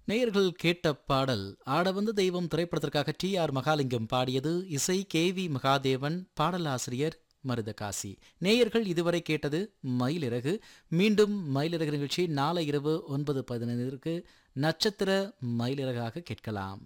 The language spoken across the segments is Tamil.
நேயர்கள் கேட்ட பாடல் ஆட வந்த தெய்வம் திரைப்படத்திற்காக டி ஆர் மகாலிங்கம் பாடியது இசை கே வி மகாதேவன் பாடலாசிரியர் மருதகாசி நேயர்கள் இதுவரை கேட்டது மயிலிறகு மீண்டும் மயிலிறகு நிகழ்ச்சி நாளை இரவு ஒன்பது பதினைந்திற்கு நட்சத்திர மயிலிறகாக கேட்கலாம்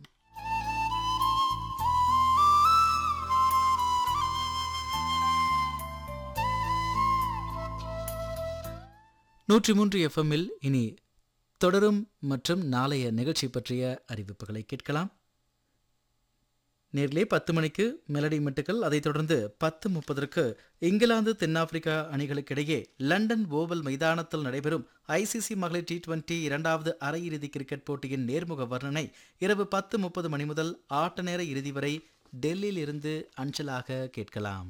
நூற்றி மூன்று எஃப்எம்மில் இனி தொடரும் மற்றும் நாளைய நிகழ்ச்சி பற்றிய அறிவிப்புகளை கேட்கலாம் நேரிலே பத்து மணிக்கு மெலடி மெட்டுக்கள் அதைத் தொடர்ந்து பத்து முப்பதற்கு இங்கிலாந்து தென்னாப்பிரிக்கா அணிகளுக்கிடையே லண்டன் ஓவல் மைதானத்தில் நடைபெறும் ஐசிசி மகளிர் டி டுவெண்டி இரண்டாவது அரையிறுதி கிரிக்கெட் போட்டியின் நேர்முக வர்ணனை இரவு பத்து முப்பது மணி முதல் ஆட்ட நேர இறுதி வரை டெல்லியில் இருந்து அஞ்சலாக கேட்கலாம்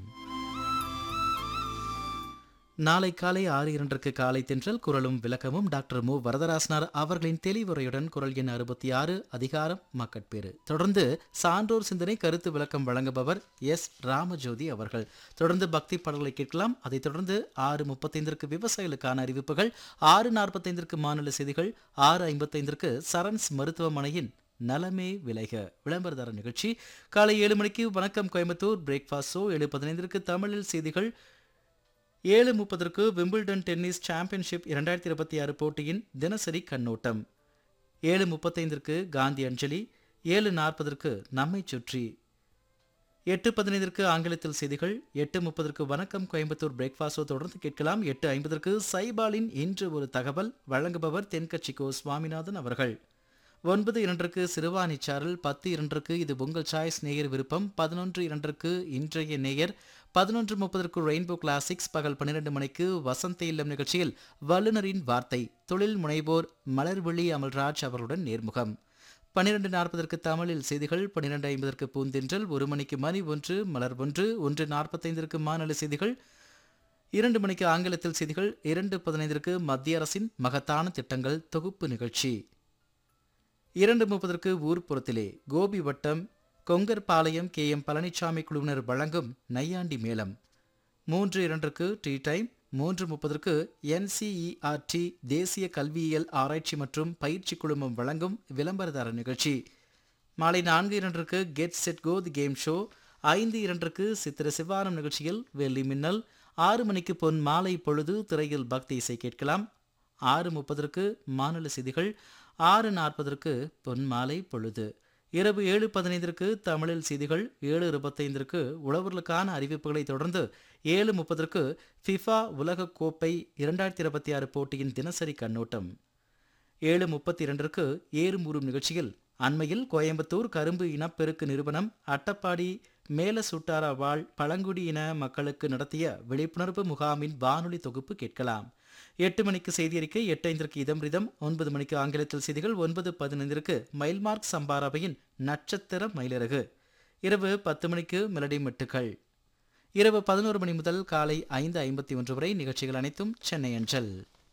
நாளை காலை ஆறு இரண்டிற்கு காலை தென்றல் குரலும் விளக்கமும் டாக்டர் மு வரதராசனார் அவர்களின் தெளிவுரையுடன் குரல் எண் அறுபத்தி ஆறு அதிகாரம் மக்கட்பேறு தொடர்ந்து சான்றோர் சிந்தனை கருத்து விளக்கம் வழங்குபவர் எஸ் ராமஜோதி அவர்கள் தொடர்ந்து பக்தி பாடல்களை கேட்கலாம் அதைத் தொடர்ந்து ஆறு முப்பத்தைந்திற்கு விவசாயிகளுக்கான அறிவிப்புகள் ஆறு நாற்பத்தைந்திற்கு மாநில செய்திகள் ஆறு ஐம்பத்தைந்திற்கு சரண்ஸ் மருத்துவமனையின் நலமே விளைக விளம்பரதார நிகழ்ச்சி காலை ஏழு மணிக்கு வணக்கம் கோயம்புத்தூர் பிரேக்ஃபாஸ்ட் ஷோ ஏழு பதினைந்திற்கு தமிழில் செய்திகள் ஏழு முப்பதற்கு விம்பிள்டன் டென்னிஸ் சாம்பியன்ஷிப் இரண்டாயிரத்தி இருபத்தி ஆறு போட்டியின் தினசரி கண்ணோட்டம் ஏழு முப்பத்தைந்திற்கு காந்தி அஞ்சலி ஏழு நாற்பதற்கு நம்மை சுற்றி எட்டு பதினைந்திற்கு ஆங்கிலத்தில் செய்திகள் எட்டு முப்பதற்கு வணக்கம் கோயம்புத்தூர் பிரேக்ஃபாஸ்டோ தொடர்ந்து கேட்கலாம் எட்டு ஐம்பதற்கு சைபாலின் இன்று ஒரு தகவல் வழங்குபவர் தென்கட்சிக்கோ சுவாமிநாதன் அவர்கள் ஒன்பது இரண்டுக்கு சிறுவாணி சாரல் பத்து இரண்டுக்கு இது உங்கள் சாய்ஸ் நேயர் விருப்பம் பதினொன்று இரண்டுக்கு இன்றைய நேயர் பதினொன்று முப்பதற்கு ரெயின்போ கிளாசிக்ஸ் பகல் பன்னிரண்டு மணிக்கு வசந்த இல்லம் நிகழ்ச்சியில் வல்லுநரின் வார்த்தை தொழில் முனைவோர் மலர்விழி அமல்ராஜ் அவர்களுடன் நேர்முகம் பன்னிரண்டு நாற்பதற்கு தமிழில் செய்திகள் பன்னிரண்டு ஐம்பதற்கு பூந்தென்றல் ஒரு மணிக்கு மணி ஒன்று மலர் ஒன்று ஒன்று நாற்பத்தைந்திற்கு மாநில செய்திகள் இரண்டு மணிக்கு ஆங்கிலத்தில் செய்திகள் இரண்டு பதினைந்திற்கு மத்திய அரசின் மகத்தான திட்டங்கள் தொகுப்பு நிகழ்ச்சி இரண்டு முப்பதற்கு ஊர்ப்புறத்திலே கோபி வட்டம் கொங்கர்பாளையம் கே எம் பழனிசாமி குழுவினர் வழங்கும் நையாண்டி மேளம் மூன்று இரண்டுக்கு டீ டைம் மூன்று முப்பதற்கு என்சிஇஆர்டி தேசிய கல்வியியல் ஆராய்ச்சி மற்றும் பயிற்சி குழுமம் வழங்கும் விளம்பரதார நிகழ்ச்சி மாலை நான்கு இரண்டுக்கு get set go the game show ஐந்து இரண்டுக்கு சித்திர சிவானம் நிகழ்ச்சியில் வெள்ளி மின்னல் ஆறு மணிக்கு பொன் மாலை பொழுது திரையில் பக்தி இசை கேட்கலாம் ஆறு முப்பதற்கு மாநில செய்திகள் ஆறு நாற்பதற்கு பொன் மாலை பொழுது இரவு ஏழு பதினைந்திற்கு தமிழில் செய்திகள் ஏழு இருபத்தைந்திற்கு உழவர்களுக்கான அறிவிப்புகளை தொடர்ந்து ஏழு முப்பதற்கு ஃபிஃபா உலகக் கோப்பை இரண்டாயிரத்தி இருபத்தி ஆறு போட்டியின் தினசரி கண்ணோட்டம் ஏழு முப்பத்தி இரண்டிற்கு ஏறுமூறும் நிகழ்ச்சியில் அண்மையில் கோயம்புத்தூர் கரும்பு இனப்பெருக்கு நிறுவனம் அட்டப்பாடி மேல சுட்டாரா வாழ் பழங்குடி இன மக்களுக்கு நடத்திய விழிப்புணர்வு முகாமின் வானொலி தொகுப்பு கேட்கலாம் எட்டு மணிக்கு செய்தி அறிக்கை எட்டு ஐந்திற்கு இதம் ரிதம் ஒன்பது மணிக்கு ஆங்கிலத்தில் செய்திகள் ஒன்பது பதினைந்திற்கு மைல்மார்க் சம்பாராவையின் நட்சத்திர மயிலிறகு இரவு பத்து மணிக்கு மெலடி மெட்டுக்கள் இரவு பதினோரு மணி முதல் காலை ஐந்து ஐம்பத்தி ஒன்று வரை நிகழ்ச்சிகள் அனைத்தும் சென்னை அஞ்சல்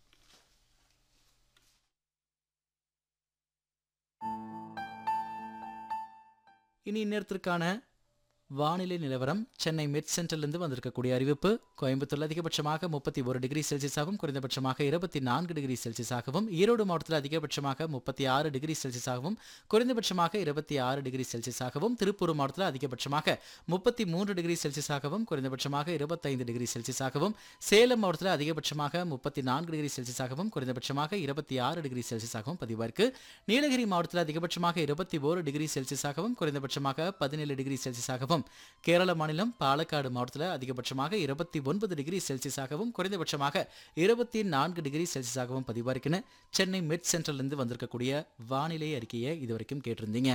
இனி இந்நேரத்திற்கான வானிலை நிலவரம் சென்னை மிட் சென்டரிலிருந்து வந்திருக்கக்கூடிய அறிவிப்பு கோயம்புத்தூரில் அதிகபட்சமாக முப்பத்தி ஒரு டிகிரி செல்சியஸாகவும் குறைந்தபட்சமாக இருபத்தி நான்கு டிகிரி செல்சியஸாகவும் ஈரோடு மாவட்டத்தில் அதிகபட்சமாக முப்பத்தி ஆறு டிகிரி செல்சியஸாகவும் குறைந்தபட்சமாக இருபத்தி ஆறு டிகிரி செல்சியஸாகவும் திருப்பூர் மாவட்டத்தில் அதிகபட்சமாக முப்பத்தி மூன்று டிகிரி செல்சியஸாகவும் குறைந்தபட்சமாக இருபத்தைந்து டிகிரி செல்சியஸாகவும் சேலம் மாவட்டத்தில் அதிகபட்சமாக முப்பத்தி நான்கு டிகிரி செல்சியஸாகவும் குறைந்தபட்சமாக இருபத்தி ஆறு டிகிரி செல்சியஸாகவும் பதிவாயிருக்கு நீலகிரி மாவட்டத்தில் அதிகபட்சமாக இருபத்தி ஓரு டிகிரி செல்சியஸாகவும் குறைந்தபட்சமாக பதினேழு டிகிரி செல்சியஸாகவும் கேரள மாநிலம் பாலக்காடு மாவட்டத்தில் அதிகபட்சமாக இருபத்தி ஒன்பது டிகிரி செல்சியஸாகவும் குறைந்தபட்சமாக இருபத்தி நான்கு டிகிரி செல்சியஸாகவும் பதிவாயிருக்குன்னு சென்னை மிட் சென்ட்ரல்லேருந்து வந்திருக்கக்கூடிய வானிலை அறிக்கையை இதுவரைக்கும் கேட்டிருந்தீங்க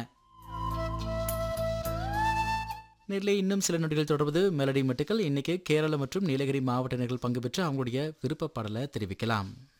நேரிலே இன்னும் சில நொடிகள் தொடர்வது மெலடி மெட்டுக்கள் இன்னைக்கு கேரள மற்றும் நீலகிரி மாவட்ட நேர்கள் பங்கு பெற்று அவங்களுடைய விருப்ப பாடலை தெரிவிக்கலாம்